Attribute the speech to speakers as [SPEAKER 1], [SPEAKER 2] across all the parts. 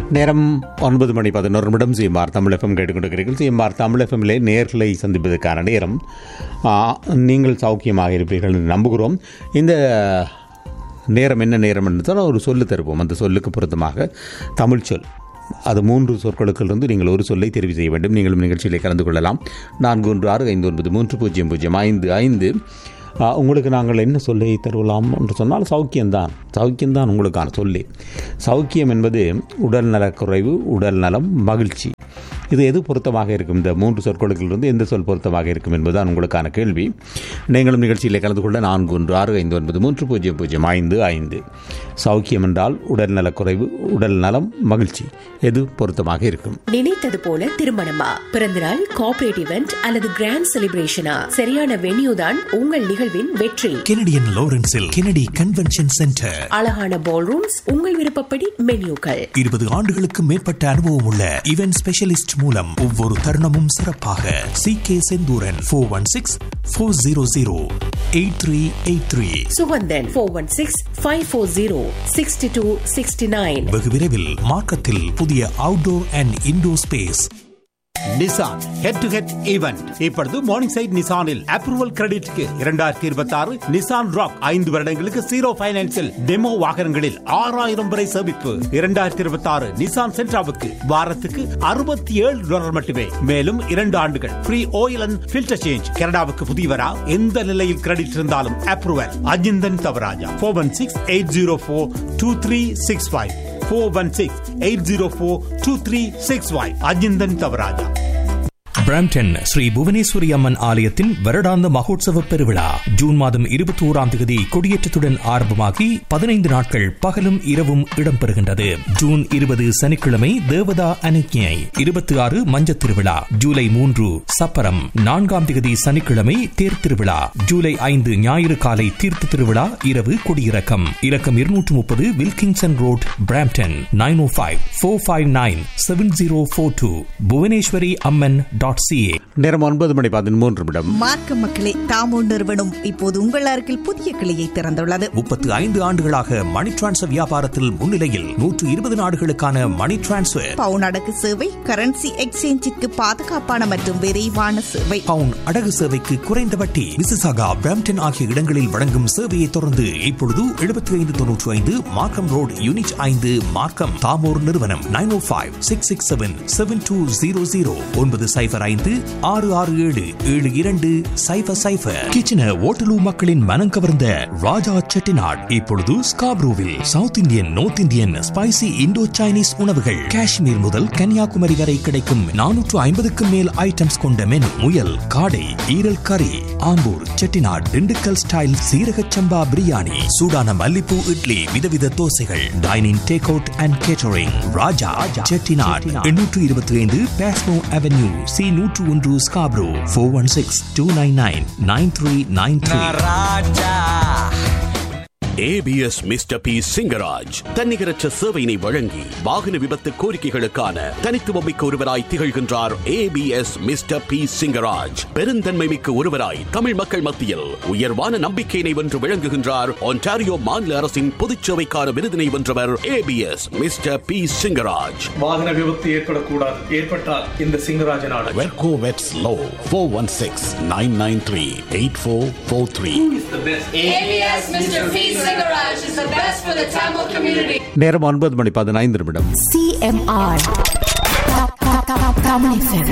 [SPEAKER 1] நேரம் ஒன்பது மணி பதினோரு நிமிடம் சிஎம்ஆர் தமிழ் எஃப்எம் கேட்டுக்கொண்டிருக்கிறீர்கள் சிஎம்ஆர் தமிழ் எஃப்எம்லே நேர்களை சந்திப்பதற்கான நேரம் ஆ, நீங்கள் சௌக்கியமாக இருப்பீர்கள் என்று நம்புகிறோம் இந்த நேரம் என்ன நேரம் என்று சொன்னால் ஒரு சொல்லு தருவோம் அந்த சொல்லுக்கு பொருத்தமாக தமிழ் சொல் அது மூன்று சொற்களுக்கிலிருந்து நீங்கள் ஒரு சொல்லை தெரிவு செய்ய வேண்டும் நீங்களும் நிகழ்ச்சியிலே கலந்து கொள்ளலாம் நான்கு ஒன்று ஆறு ஐந்து ஒன்பது மூன்று பூஜ்ஜியம் பூஜ்ஜியம் ஐந்து ஐந்து ஆ, உங்களுக்கு நாங்கள் என்ன சொல்லை தருவலாம் என்று சொன்னால் சௌக்கியம்தான் சௌக்கியம்தான் உங்களுக்கான சொல்லி சௌக்கியம் என்பது உடல் நலக்குறைவு உடல் நலம் மகிழ்ச்சி இது எது பொருத்தமாக இருக்கும் இந்த மூன்று சொற்களுக்கிலிருந்து எந்த சொல் பொருத்தமாக இருக்கும் என்பதுதான் உங்களுக்கான கேள்வி நீங்களும் நிகழ்ச்சியில் கலந்து கொள்ள நான்கு ஒன்று ஆறு ஐந்து ஒன்பது மூன்று பூஜ்ஜியம் பூஜ்ஜியம் ஐந்து ஐந்து சௌக்கியம் என்றால் உடல் நலக்குறைவு உடல் நலம் மகிழ்ச்சி எது பொருத்தமாக இருக்கும்
[SPEAKER 2] நினைத்தது போல திருமணமா பிறந்தநாள் கார்ப்பரேட் இவெண்ட் அல்லது கிராண்ட் செலிப்ரேஷனா சரியான வென்யூ தான் உங்கள் நிகழ்வின் வெற்றி
[SPEAKER 3] கெனடியன் லாரன்ஸில் கெனடி கன்வென்ஷன் சென்டர்
[SPEAKER 2] அழகான பால் ரூம்ஸ் உங்கள் விருப்பப்படி மென்யூக்கள்
[SPEAKER 3] இருபது ஆண்டுகளுக்கு மேற்பட்ட அனுபவம் உள்ள இவென்ட் ஸ்பெஷலிஸ்ட் மூலம் ஒவ்வொரு தருணமும் சிறப்பாக C K Senthuran four one six four zero zero eight three eight three
[SPEAKER 2] Suganthan four one six five four zero sixty two sixty nine
[SPEAKER 3] வெகு விரைவில் மார்க்கத்தில் புதிய outdoor and indoor space
[SPEAKER 4] Nissan head to head event இப்பொழுது Morningside நிசானில் approval கிரெடிட்க்கு இரண்டாயிரத்தி இருபத்தி ஆறு நிசான் ராக் ஐந்து வருடங்களுக்கு ஜீரோ பைனான்சில் டெமோ வாகனங்களில் ஆறாயிரம் வரை சேமிப்பு இரண்டாயிரத்தி இருபத்தி ஆறு நிசான் சென்ட்ராவுக்கு வாரத்துக்கு அறுபத்தி ஏழு டாலர் மட்டுமே மேலும் இரண்டு ஆண்டுகள் free oil and filter change கனடாவுக்கு புதியவரா எந்த நிலையில் கிரெடிட் இருந்தாலும் approval Ajinthan Thavarajah four one six eight zero four two three six five four one six eight zero four two three six five Ajinthan Thavarajah
[SPEAKER 3] Brampton Sri Bhuvaneswari Amman ஆலயத்தின் வருடாந்த மகோத்சவ பெருவிழா ஜூன் மாதம் இருபத்தி ஓராம் தேதி கொடியேற்றத்துடன் ஆரம்பமாகி பதினைந்து நாட்கள் பகலும் இரவும் இடம்பெறுகின்றது ஜூன் இருபது சனிக்கிழமை தேவதா அனுக்கியை இருபத்தி ஆறு மஞ்சத் திருவிழா ஜூலை மூன்று சப்பரம் நான்காம் தேதி சனிக்கிழமை தேர் திருவிழா ஜூலை ஐந்து ஞாயிறு காலை தீர்த்த திருவிழா இரவு கொடியிறக்கம் இலக்கம் இருநூற்று முப்பது Wilkinson road Brampton nine O five four five nine seven zero four two Bhuvaneswari Amman dot CA
[SPEAKER 1] நேரம் ஒன்பது மணி பதிமூன்று நிமிடம்
[SPEAKER 5] மார்க்க மக்களே தாமோ நிறுவனம் இப்போது உங்கள் அருகில் புதிய கிளையை திறந்துள்ளது
[SPEAKER 3] முப்பத்து ஐந்து ஆண்டுகளாக மணி டிரான்ஸ்ஃபர் வியாபாரத்தில் முன்னிலையில் நூற்று இருபது நாடுகளுக்கான மணி டிரான்ஸ்ஃபர்
[SPEAKER 5] பவுன் அடகு சேவை கரன்சி எக்ஸ்சேஞ்சிற்கு பாதுகாப்பான மற்றும் விரைவான சேவை
[SPEAKER 3] பவுன் அடகு சேவைக்கு குறைந்த வட்டி மிசிசாகா பிராம்டன் ஆகிய இடங்களில் வழங்கும் சேவையை தொடர்ந்து இப்பொழுது எழுபத்தி ஐந்து தொன்னூற்றி ஐந்து மார்க்கம் ரோடு யூனிட் ஐந்து மார்க்கம் தாமோர் நிறுவனம் nine O five six six seven seven two zero zero ஒன்பது சைபர் ஐந்து ஆறு ஆறு ஏழு ஏழு இரண்டு சைபர் சைபர் கிச்சன ஓட்டலூ மக்களின் மனம் கவர்ந்த ராஜா செட்டிநாட் இப்பொழுது ஸ்காப்ரூவில் south Indian north Indian spicy Indo Chinese உணவுகள் காஷ்மீர் முதல் கன்னியாகுமரி வரை கிடைக்கும் நானூற்று ஐம்பதுக்கும் மேல் ஐட்டம்ஸ் கொண்ட மெனு முயல் காடை ஈரல் கறி ஆம்பூர் செட்டிநாட் திண்டுக்கல் ஸ்டைல் சீரக சம்பா பிரியாணி சூடான மல்லிப்பூ இட்லி விதவித தோசைகள் dining take out and catering Raja Chettinad எண்ணூற்று இருபத்தி ஐந்து பேஸ்மோ அவென்யூ சி நூற்று ஒன்று Scarborough four one six two nine nine nine three nine three
[SPEAKER 6] ABS mister P Singaraj தன்னிகரற்ற சேவையினை வழங்கி வாகன விபத்து கோரிக்கைகளுக்கான தனித்துவமிக்க ஒருவராய் திகழ்கின்றார் ஏபிஎஸ் மிஸ்டர் பி சிங்கராஜ் பெருந்தன்மை மிக்க ஒருவராய் தமிழ் மக்கள் மத்தியில் உயர்வான நம்பிக்கையினை வென்று விளங்குகின்றார் ஒன்டாரியோ மாநில அரசின் பொதுச்சேவைக்கான விருதினை வென்றவர் ஏபிஎஸ் மிஸ்டர் பி சிங்கராஜ்
[SPEAKER 7] வாகன விபத்து ஏற்படக்கூடாது ஏற்பட்டால் இந்த சிங்கராஜன் ஆடல்
[SPEAKER 6] வெர்கோ வெட்ஸ் லோ four one six nine nine three eight four four three
[SPEAKER 8] ABS Mr. P. Singaraj is the best for the Tamil community.
[SPEAKER 1] நேரம் ஒன்பது மணி பதினைந்து நிமிடம்
[SPEAKER 9] CMR. Tamil FM.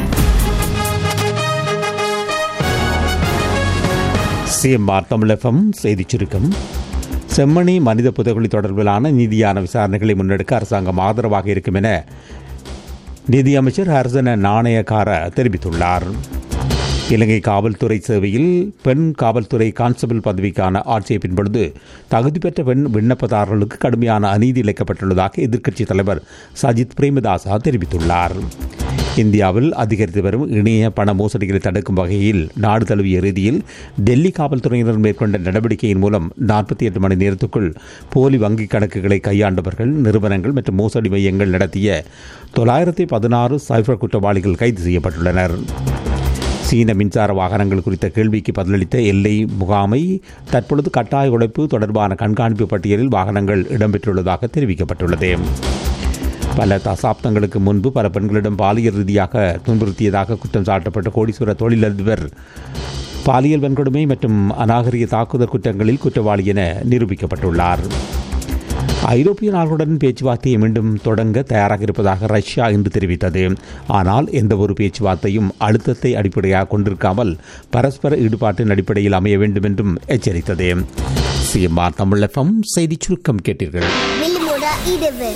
[SPEAKER 1] சிஎம்ஆர் தமிழகம் செய்திச் சுருக்கம் செம்மணி மனித புதைகுழி தொடர்பிலான நீதியான விசாரணைகளை முன்னெடுக்க அரசாங்கம் ஆதரவாக இருக்கும் என நிதியமைச்சர் ஹர்சன நாணயக்கார தெரிவித்துள்ளார் இலங்கை காவல்துறை சேவையில் பெண் காவல்துறை கான்ஸ்டபிள் பதவிக்கான ஆட்சேபின் பொழுது தகுதி பெற்ற பெண் விண்ணப்பதாரர்களுக்கு கடுமையான அநீதி இழைக்கப்பட்டுள்ளதாக எதிர்க்கட்சித் தலைவர் சஜித் பிரேமதாசா தெரிவித்துள்ளார் இந்தியாவில் அதிகரித்து வரும் இணைய பண மோசடிகளை தடுக்கும் வகையில் நாடு தழுவிய ரீதியில் டெல்லி காவல்துறையினர் மேற்கொண்ட நடவடிக்கையின் மூலம் நாற்பத்தி எட்டு மணி நேரத்துக்குள் போலி வங்கிக் கணக்குகளை கையாண்டவர்கள் நிறுவனங்கள் மற்றும் மோசடி மையங்கள் நடத்திய தொள்ளாயிரத்தி பதினாறு சைபர் குற்றவாளிகள் கைது செய்யப்பட்டுள்ளனர் சீன மின்சார வாகனங்கள் குறித்த கேள்விக்கு பதிலளித்த எல்லை முகாமை தற்பொழுது கட்டாய உழைப்பு தொடர்பான கண்காணிப்பு பட்டியலில் வாகனங்கள் இடம்பெற்றுள்ளதாக தெரிவிக்கப்பட்டுள்ளது பல தசாப்தங்களுக்கு முன்பு பல பெண்களிடம் பாலியல் ரீதியாக துன்புறுத்தியதாக குற்றம் சாட்டப்பட்ட கோடீஸ்வர தொழிலதிபர் பாலியல் வன்கொடுமை மற்றும் அநாகரிக தாக்குதல் குற்றங்களில் குற்றவாளி என நிரூபிக்கப்பட்டுள்ளார் ஐரோப்பிய நாடுகளுடன் பேச்சுவார்த்தையை மீண்டும் தொடங்க தயாராக இருப்பதாக ரஷ்யா இன்று தெரிவித்தது ஆனால் எந்த ஒரு பேச்சுவார்த்தையும் அழுத்தத்தை அடிப்படையாக கொண்டிருக்காமல் பரஸ்பர ஈடுபாட்டின் அடிப்படையில் அமைய வேண்டும் என்றும் எச்சரித்தது சிஎம்ஆர் தமிழ் எஃப்எம் செய்தி சுருக்கம் கேட்டீர்கள்
[SPEAKER 9] வில்லிமோட இடவு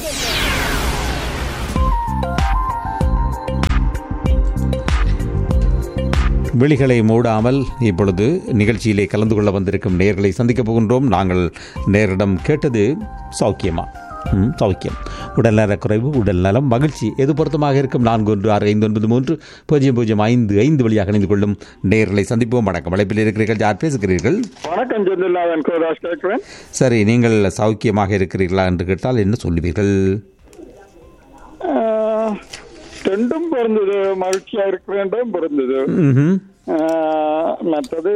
[SPEAKER 1] விழிகளை மூடாமல் இப்பொழுது நிகழ்ச்சியிலே கலந்து கொள்ள வந்திருக்கும் நேர்களை சந்திக்கப் போகின்றோம் நாங்கள் நேரிடம் கேட்டது சௌக்கியமா ம், சௌக்கியம் உடல்நலக் குறைவு உடல் நலம் மகிழ்ச்சி எது பொருத்தமாக இருக்கும் நான்கு ஒன்று ஆறு ஐந்து ஒன்பது மூன்று பூஜ்ஜியம் பூஜ்ஜியம் ஐந்து ஐந்து வழியாக இணைந்து கொள்ளும் நேர்களை சந்திப்போம் வணக்கம் அழைப்பில் இருக்கிறீர்கள் யார் பேசுகிறீர்கள்
[SPEAKER 10] வணக்கம் செந்தில்லாதன் கோதாஸ் கேட்கிறேன்
[SPEAKER 1] சரி நீங்கள் சௌக்கியமாக இருக்கிறீர்களா என்று கேட்டால் என்ன சொல்லுவீர்கள்
[SPEAKER 10] ஆஹ், ரெண்டும் பிறந்தது மகிழ்ச்சியா இருக்கிறேன்டும் பிறந்தது
[SPEAKER 1] ம்ஹும்.
[SPEAKER 10] ஆஹ், மற்றது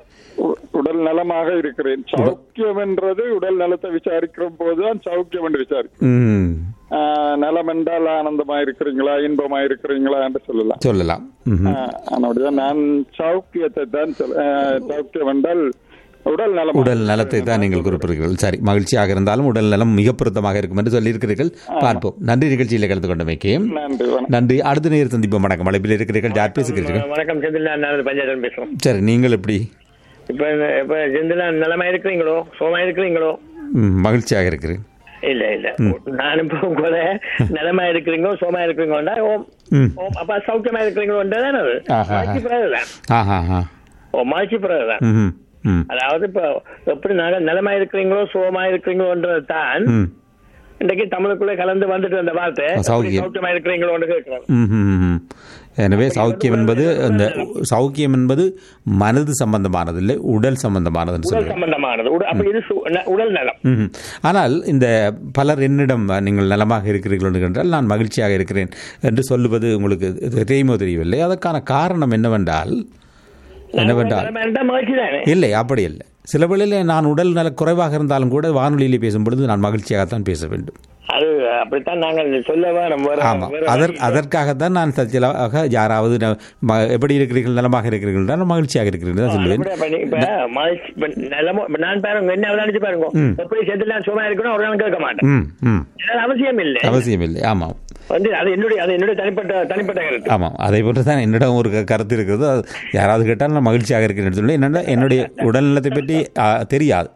[SPEAKER 10] உ- உடல் நலமாக இருக்கிறேன் சௌக்கியம் என்றது உடல் நலத்தை விசாரிக்கிற போதுதான் சௌக்கியம் என்று விசாரிக்கும்
[SPEAKER 1] ம்,
[SPEAKER 10] ஆஹ், நலம் என்றால் ஆனந்தமா இருக்கிறீங்களா இன்பமா இருக்கிறீங்களா என்று சொல்லலாம்
[SPEAKER 1] சொல்லலாம் ம்ஹும்.
[SPEAKER 10] ஆஹ், அதனுடைய நான் சௌக்கியத்தை தான் சொல்ல ஆஹ், சௌக்கியம் என்றால் உடல் நலம்
[SPEAKER 1] உடல் நலத்தை தான் நீங்கள் குறிப்பிடுகிறீர்கள் சரி மகிழ்ச்சியாக இருந்தாலும் உடல் நலம் மிக பொருத்தமாக இருக்கும் என்று சொல்லியிருக்கிறீர்கள் பார்ப்போம் நன்றி நிகழ்ச்சியில் கலந்து கொண்டமைக்கு
[SPEAKER 10] நன்றி வணக்கம்
[SPEAKER 1] நன்றி அடுத்த நேர் சந்திப்போம் வணக்கம் அழைப்பில் இருக்கிறீர்கள் யார் பேசுகிறீர்கள்
[SPEAKER 11] வணக்கம் செந்தில் நான் பஞ்சாயத்து பேசுறோம்
[SPEAKER 1] சரி நீங்கள் எப்படி
[SPEAKER 11] இப்ப இப்ப செந்தில் நிலமா இருக்கிறீங்களோ சோமா இருக்கிறீங்களோ
[SPEAKER 1] ம், மகிழ்ச்சியாக இருக்கிறேன்
[SPEAKER 11] இல்ல இல்ல நான் இப்போ கூட நிலமா இருக்கிறீங்களோ சோமா இருக்கிறீங்களோண்டா ஓம்
[SPEAKER 1] ம்.
[SPEAKER 11] ஓம் அப்ப சௌக்கியமா இருக்கிறீங்களோன்றதான் அது
[SPEAKER 1] ஆஹா.
[SPEAKER 11] மகிழ்ச்சி பிறகுதான்
[SPEAKER 1] ஆஹா ஆஹா
[SPEAKER 11] ஓ மகிழ்ச்சி பிறகுதான்
[SPEAKER 1] ம் ம்
[SPEAKER 11] அதாவது இப்ப எப்படி நாங்க நிலமா இருக்கிறீங்களோ சோமா இருக்கிறீங்களோன்றது தான்
[SPEAKER 1] ம்
[SPEAKER 11] இன்றைக்கு தமிழுக்குள்ளே கலந்து வந்துட்டு அந்த வார்த்தை
[SPEAKER 1] சௌக்கியம்.
[SPEAKER 11] எப்படி சௌக்கியமா இருக்கிறீங்களோன்னு கேட்கிறோம்
[SPEAKER 1] ம், ம், ம். எனவே சௌக்கியம் என்பது அந்த சௌக்கியம் என்பது மனது சம்பந்தமானது இல்லை உடல் சம்பந்தமானதுன்னு
[SPEAKER 11] உடல்
[SPEAKER 1] சொல்லுவேன்
[SPEAKER 11] சம்பந்தமானது உட- அப்ப இது சு- ந- உடல் நலம்
[SPEAKER 1] ம்ஹும். ஆனால் இந்த பலர் என்னிடம் நீங்கள் நலமாக இருக்கிறீர்கள் என்றால் நான் மகிழ்ச்சியாக இருக்கிறேன் என்று சொல்லுவது உங்களுக்கு தெரியுமோ தெரியவில்லை அதற்கான காரணம் என்னவென்றால் என்னவென்றால்
[SPEAKER 11] நிலமா இருந்தா மகிழ்ச்சி தானே
[SPEAKER 1] இல்லை அப்படி இல்லை சில வேளையில் நான் உடல் நல குறைவாக இருந்தாலும் கூட வானொலியிலே பேசும் பொழுது நான் மகிழ்ச்சியாகத்தான் பேச வேண்டும்
[SPEAKER 11] அது அப்படித்தான் நாங்கள் சொல்லவா நம்ம வேற-
[SPEAKER 1] ஆமாம்
[SPEAKER 11] வேற
[SPEAKER 1] அதற்
[SPEAKER 11] வழி-
[SPEAKER 1] அதற்காகத்தான் நான் தற்செயலாக யாராவது ந- ம- எப்படி இருக்கிறீர்கள் நலமாக இருக்கிறீர்கள் என்றால் நான் மகிழ்ச்சியாக இருக்கிறீர்கள் தான் சொல்லுவேன்
[SPEAKER 11] அப்படியே பண்ணி- இப்ப மகிழ்ச்சி- இப்ப நிலமோ- இப்ப நான் பாருங்க என்ன விளையாடிச்சு பாருங்க
[SPEAKER 1] ம்.
[SPEAKER 11] எப்படி செத்து நான் சும்மா இருக்கணும் ஒரு நாள் கேட்க மாட்டேன்
[SPEAKER 1] ம் ம்
[SPEAKER 11] அது அவசியம் இல்லை
[SPEAKER 1] அவசியம் இல்லை ஆமாம்
[SPEAKER 11] வந்து அது என்னுடைய அது என்னுடைய தனிப்பட்ட தனிப்பட்ட கருத்து
[SPEAKER 1] ஆமாம் அதே போன்று தான் என்னிடம் ஒரு க- கருத்து இருக்கிறது அது யாராவது கேட்டால் நான் மகிழ்ச்சியாக இருக்கிறேன் சொல்லி என்னென்ன என்னுடைய உடல்நலத்தை பற்றி ஆ, தெரியாது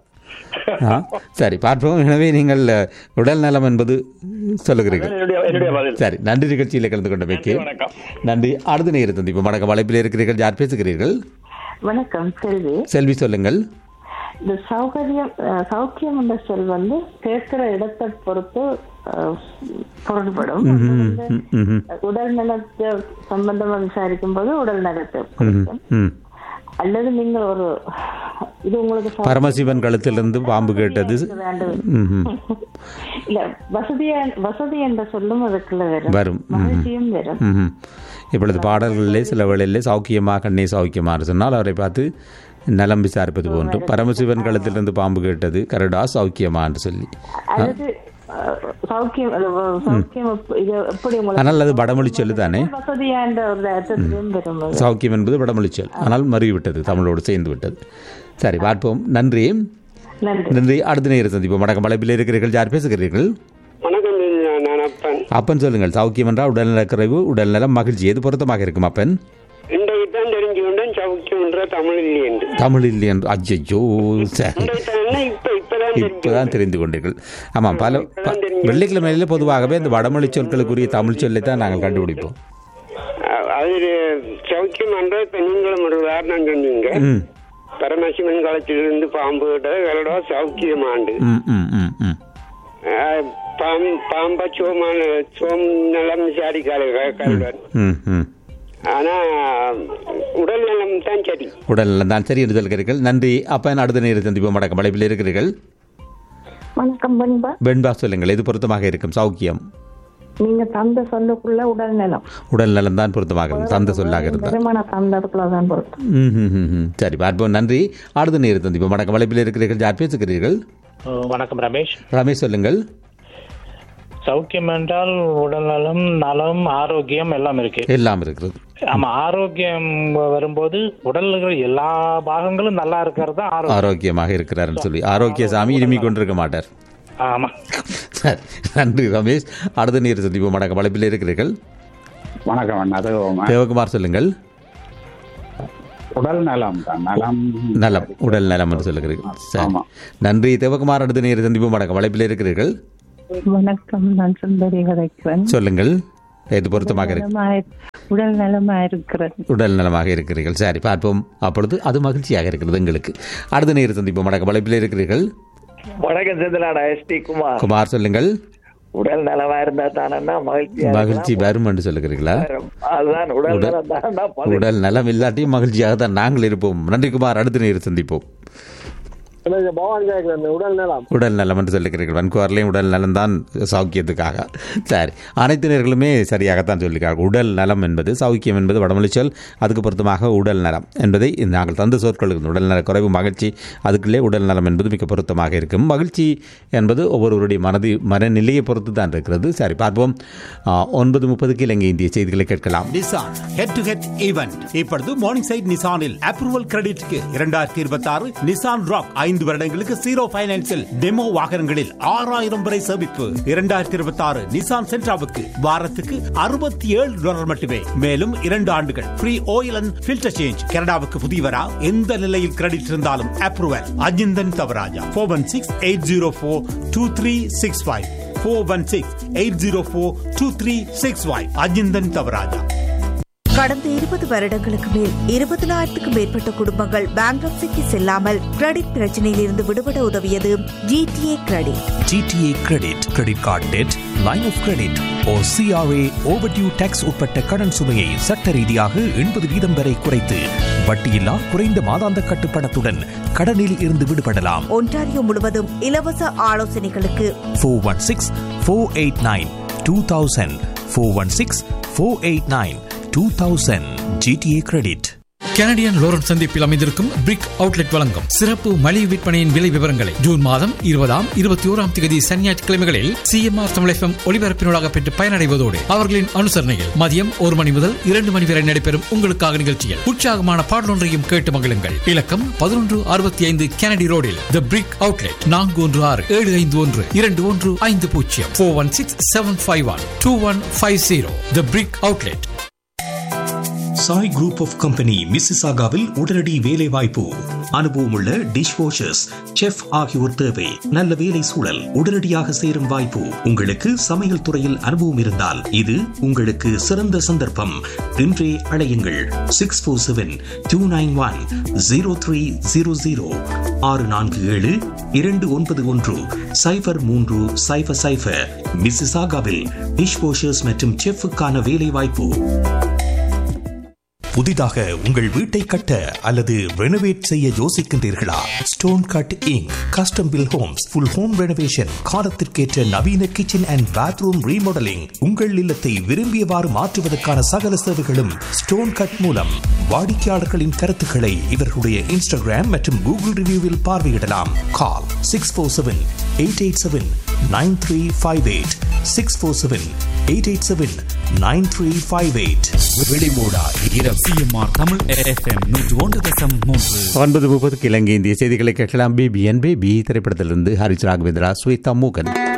[SPEAKER 1] ஆ சரி பார்ப்போம் எனவே நீங்கள் அ, உடல் நலம் என்பது சொல்லுகிறீர்கள்
[SPEAKER 11] என்னுடைய என்னுடைய பதில்
[SPEAKER 1] சரி நன்றி நிகழ்ச்சியில் கலந்து கொண்டமைக்கு
[SPEAKER 11] நன்றி, வணக்கம்.
[SPEAKER 1] நன்றி அடுத்த நேரம் சந்திப்பு வணக்கம் வலைப்பில் இருக்கிறீர்கள் யார் பேசுகிறீர்கள்
[SPEAKER 12] வணக்கம் செல்வி
[SPEAKER 1] செல்வி சொல்லுங்கள்
[SPEAKER 12] இந்த சௌகரியம் அஹ், சௌக்கியம் என்ற சொல் வந்து கேட்கிற இடத்தை பொறுத்து அஹ், பொருள்படும் அது வந்து
[SPEAKER 1] ம், ம், ம்,
[SPEAKER 12] உடல் நலத்தை சம்பந்தமா விசாரிக்கும் போது உடல் நலத்தை
[SPEAKER 1] ம்,
[SPEAKER 12] குறிக்கும்.
[SPEAKER 1] ம்.
[SPEAKER 12] அல்லது நீங்க ஒரு இது உங்களுக்கு சௌ-
[SPEAKER 1] பரமசிவன் கழுத்திலிருந்து பாம்பு கேட்டது
[SPEAKER 12] வேண்டும்.
[SPEAKER 1] ம், ம்.
[SPEAKER 12] இல்ல வசதியா வசதி என்ற சொல்லும் அதுக்குள்ள வரும்
[SPEAKER 1] வரும் ம், ம்.
[SPEAKER 12] மகிழ்ச்சியும் வரும்
[SPEAKER 1] ம்ஹும். இப்பொழுது பாடல்களிலே சில வேளையிலே சௌக்கியமா கண்ணே சௌக்கியமாறு சொன்னால் அவரை பார்த்து நலம் விசாரிப்பது போன்று பரமசிவன் களத்திலிருந்து பாம்பு கேட்டது கரடா சௌக்கியமா என்று சொல்லி
[SPEAKER 12] அல்லது அஹ், சௌக்கியம் அது சௌக்கியம் எப்ப- இது எப்படி உங்களுக்கு
[SPEAKER 1] ஆனால் அது வடமொழி சொல்லு தானே
[SPEAKER 12] வசதியா என்ற ஒரு அர்த்தத்திலும் வரும் அது.
[SPEAKER 1] சௌக்கியம் என்பது வடமொழி சொல் ஆனால் மறுவிவிட்டது தமிழோடு சேர்ந்து விட்டது சரி பார்ப்போம் நன்றி
[SPEAKER 12] நன்றி
[SPEAKER 1] நன்றி அடுத்த நேரம் சந்திப்போம் வணக்கம் வளைப்பில் இருக்கிறீர்கள் யார் பேசுகிறீர்கள்
[SPEAKER 13] வணக்கம் நான் அப்பன்
[SPEAKER 1] அப்பன் சொல்லுங்கள் சௌக்கியம் என்றால் உடல்நலக்குறைவு உடல்நலம் மகிழ்ச்சி எது பொருத்தமாக இருக்கும் அப்பன்
[SPEAKER 13] இன்றைக்கு தான் தெரிஞ்சு கொண்டேன் சௌக்கியம் என்ற தமிழ் இல்லை என்று
[SPEAKER 1] தமிழ் இல்லை என்று அஜ்ஜோ சரி
[SPEAKER 13] இன்றைக்கு தான் இப்ப இப்பதான் தெரிஞ்சு
[SPEAKER 1] இப்பதான் தெரிந்து கொண்டீர்கள் ஆமாம் பல ப- வெள்ளிக்கிழமையில பொதுவாகவே இந்த வடமொழி சொற்களுக்குரிய தமிழ் சொல்லை தான் நாங்கள் கண்டுபிடிப்போம்
[SPEAKER 13] அ- அது சௌக்கியம் என்ற இப்ப நீங்களும் ஒரு உதாரணம் சொன்னீங்க
[SPEAKER 1] ம்
[SPEAKER 13] பரமசிவன் காலத்திலிருந்து பாம்பு விட்டது கலடா சௌக்கியம் ஆண்டு
[SPEAKER 1] ம் ம் ம் ம்
[SPEAKER 13] அஹ், பாம் பாம்ப சோமான சோம் நலம் விசாரிக்காத கல்வர்
[SPEAKER 1] ம் ம்
[SPEAKER 13] ஆனா உடல் நலம் தான் சரி
[SPEAKER 1] உடல் நலம் தான் சரி என்று சொல்கிறீர்கள் நன்றி அப்பன் அடுத்த நேரம் சந்திப்போம் வடக்கம் வளைப்பில் இருக்கிறீர்கள்
[SPEAKER 14] வணக்கம் பண்பா
[SPEAKER 1] வெண்பா சொல்லுங்கள் எது பொருத்தமாக இருக்கும் சௌக்கியம்
[SPEAKER 14] நீங்க தந்த சொல்லுக்குள்ள உடல் நலம்
[SPEAKER 1] உடல் நலம் தான் பொருத்தமாக இருக்கும் தந்த சொல்லாக இருந்தால்
[SPEAKER 14] வருமான தந்ததுக்குள்ள தான் பொருத்தம்
[SPEAKER 1] ம் ம் ம் ம். சரி பார்ப்போம் நன்றி அடுத்த நேரம் சந்திப்போம் வடக்கம் வளைப்பில் இருக்கிறீர்கள் யார் பேசுகிறீர்கள்
[SPEAKER 15] வணக்கம் ரமேஷ்
[SPEAKER 1] ரமேஷ் சொல்லுங்கள்
[SPEAKER 9] சௌக்கியம் என்றால் உடல் நலம் நலம் ஆரோக்கியம் எல்லாம் இருக்கு
[SPEAKER 1] எல்லாம் இருக்கிறது
[SPEAKER 9] ஆமா ஆரோக்கியம் வரும்போது உடல்ல இருக்கிற எல்லா பாகங்களும் நல்லா இருக்கிறது தான் ஆரோக்கியம்
[SPEAKER 1] ஆரோக்கியமாக இருக்கிறாருன்னு சொல்லி ஆரோக்கிய சாமி இருமி கொண்டிருக்க மாட்டார்
[SPEAKER 9] ஆமா
[SPEAKER 1] சரி நன்றி ரமேஷ் அடுத்த நீர் சந்திப்போம் வணக்கம் வளைப்பில் இருக்கிறீர்கள்
[SPEAKER 15] வணக்கம் அண்ணா தேவகுமார்.
[SPEAKER 1] தேவகுமார் சொல்லுங்கள்
[SPEAKER 15] உடல் நலம் தான் நலம்
[SPEAKER 1] நலம் உடல் நலம் என்று சொல்லுகிறீர்கள் சரி நன்றி தேவகுமார் அடுத்த நீர் சந்திப்போம் வணக்கம் வளைப்பில் இருக்கிறீர்கள்
[SPEAKER 14] வணக்கம் நான் சுந்தரி கதைக்கிறேன்
[SPEAKER 1] சொல்லுங்கள் எது பொருத்தமாக இருக்கு
[SPEAKER 14] நலமாய்- உடல் நலமா இருக்கிறேன்
[SPEAKER 1] உடல் நலமாக இருக்கிறீர்கள் சரி பார்ப்போம் அப்பொழுது அது மகிழ்ச்சியாக இருக்கிறது எங்களுக்கு அடுத்த நேரம் சந்திப்போம் வணக்கம் வளைப்பில் இருக்கிறீர்கள்
[SPEAKER 16] வணக்கம் செந்திலாடா எஸ்டி குமார்
[SPEAKER 1] குமார் சொல்லுங்கள்
[SPEAKER 16] உடல் நலமா இருந்தா தானே மகிழ்ச்சியா
[SPEAKER 1] மகிழ்ச்சி வரும் என்று சொல்லுகிறீர்களா
[SPEAKER 16] இருக்கலாம். அதுதான் உடல்
[SPEAKER 1] உடல்-
[SPEAKER 16] நலம் தானே
[SPEAKER 1] உடல் நலம் இல்லாட்டியும் மகிழ்ச்சியாக தான் நாங்கள் இருப்போம் நன்றி குமார் அடுத்த நேரம் சந்திப்போம்
[SPEAKER 17] பவான் கேட்கிறேன் உடல் நலம்
[SPEAKER 1] உடல் நலம் என்று சொல்லுகிறீர்கள் வன்குவார்லையும் உடல் நலம் தான் சௌக்கியத்துக்காக சரி அனைத்து நேர்களுமே சரியாகத்தான் சொல்லுகிறார்கள் உடல் நலம் என்பது சௌக்கியம் என்பது வடமொழி சொல் அதுக்கு பொருத்தமாக உடல் நலம் என்பதை நாங்கள் தந்த சொற்களுக்கு உடல் நல குறைவு மகிழ்ச்சி அதுக்குள்ளே உடல் நலம் என்பது மிக பொருத்தமாக இருக்கும் மகிழ்ச்சி என்பது ஒவ்வொருவருடைய மனது மனநிலையை பொறுத்து தான் இருக்கிறது சரி பார்ப்போம் ஆ, ஒன்பது முப்பதுக்கு இலங்கை இந்திய செய்திகளை கேட்கலாம்
[SPEAKER 4] Nissan head to head event இப்பொழுது மார்னிங் சைட் நிசானில் அப்ரூவல் கிரெடிட்க்கு இரண்டாயிரத்தி இருபத்தி ஆறு நிசான் ராக் ஐந்து வருடங்களுக்கு ஜீரோ பைனான்சில் டெமோ வாகனங்களில் ஆறாயிரம் வரை சேமிப்பு இரண்டாயிரத்தி இருபத்தி ஆறு நிசான் சென்ட்ராவுக்கு வாரத்துக்கு அறுபத்தி ஏழு டாலர் மட்டுமே மேலும் இரண்டு ஆண்டுகள் free oil and filter change கனடாவுக்கு புதியவரா எந்த நிலையில் கிரெடிட் இருந்தாலும் approval Ajinthan Thavarajah four one six eight zero four two three six five four one six eight zero four two three six five Ajinthan Thavarajah
[SPEAKER 5] கடந்த இருபது வருடங்களுக்கு மேல் இருபதனாயிரத்துக்கும் மேற்பட்ட குடும்பங்கள் பேங்க்ரப்சிக்கு செல்லாமல் கிரெடிட் பிரச்சனையில் இருந்து விடுபட உதவியது GTA credit
[SPEAKER 3] GTA credit credit card debt line of credit ஓ சிஆர்ஏ ஓவர்டியூ டேக்ஸ் உட்பட்ட கடன் சுமையை சட்ட ரீதியாக எண்பது வீதம் வரை குறைத்து வட்டியில்லா குறைந்த மாதாந்த கட்டுப்பணத்துடன் கடனில் இருந்து விடுபடலாம்
[SPEAKER 5] ஒன்டாரியோ முழுவதும் இலவச ஆலோசனைகளுக்கு
[SPEAKER 3] four one six four eight nine two thousand four one six four eight nine two thousand GTA credit
[SPEAKER 18] Kennedy and Lawrence சந்திப்பில் அமைந்திருக்கும் பிரிக் அவுட்லெட் வழங்கும் சிறப்பு மளிகை விற்பனையின் விலை விவரங்களை ஜூன் மாதம் இருபதாம் இருபத்தி ஓராம் தேதி சனி ஞாயிற்றுக்கிழமைகளில் சிஎம்ஆர் தமிழகம் ஒளிபரப்பினூடாக பெற்று பயனடைவதோடு அவர்களின் அனுசரணையில் மதியம் ஒரு மணி முதல் இரண்டு மணி வரை நடைபெறும் உங்களுக்காக நிகழ்ச்சியில் உற்சாகமான பாடலொன்றையும் கேட்டு மகிழுங்கள் இலக்கம் பதினொன்று அறுபத்தி ஐந்து கெனடி ரோடில் த பிரிக் அவுட்லெட் நான்கு ஒன்று ஆறு ஏழு ஐந்து ஒன்று இரண்டு ஒன்று ஐந்து பூஜ்ஜியம் four one six seven five one two one five zero the brick outlet
[SPEAKER 3] Sai group of company மிசிசாகாவில் உடனடி வேலை வாய்ப்பு அனுபவமுள்ள டிஷ் வாஷர்ஸ் செஃப் ஆகியோர் தேவை நல்ல வேலை சூழல் உடனடியாக சேரும் வாய்ப்பு உங்களுக்கு சமையல் துறையில் அனுபவம் இருந்தால் இது உங்களுக்கு சிறந்த சந்தர்ப்பம் இன்றே அழையுங்கள் six four seven two nine one zero three zero zero ஆறு நான்கு ஏழு இரண்டு ஒன்பது ஒன்று சைபர் மூன்று சைபர் சைபர் மிசிசாகாவில் டிஷ் வாஷர்ஸ் மற்றும் செஃப்புக்கான வேலை வாய்ப்பு புதிதாக உங்கள் வீட்டை கட்ட அல்லது ரெனோவேட் செய்ய யோசிக்கின்றீர்களா stone cut inc custom build homes full home renovation காலத்திற்கேற்ற நவீன கிச்சன் அண்ட் பாத்ரூம் ரீமாடலிங் உங்கள் இல்லத்தை விரும்பியவாறு மாற்றுவதற்கான சகல சேவைகளும் ஸ்டோன் கட் மூலம் வாடிக்கையாளர்களின் கருத்துக்களை இவர்களுடைய இன்ஸ்டாகிராம் மற்றும் கூகுள் ரிவ்யூவில் பார்வையிடலாம் call six four seven eight eight seven nine three five eight six four seven eight eight seven nine three five eight
[SPEAKER 19] வெளிமூடா இரவு சிஎம்ஆர் தமிழ் எஃப்எம் நூற்று ஒன்று தசம் மூன்று
[SPEAKER 1] ஒன்பது முப்பதுக்கு இலங்கை இந்திய செய்திகளை கேட்கலாம் பிபிஎன் பேபி திரைப்படத்திலிருந்து ஹரிச் ராகவேந்திரா ஸ்வேதா மூகன்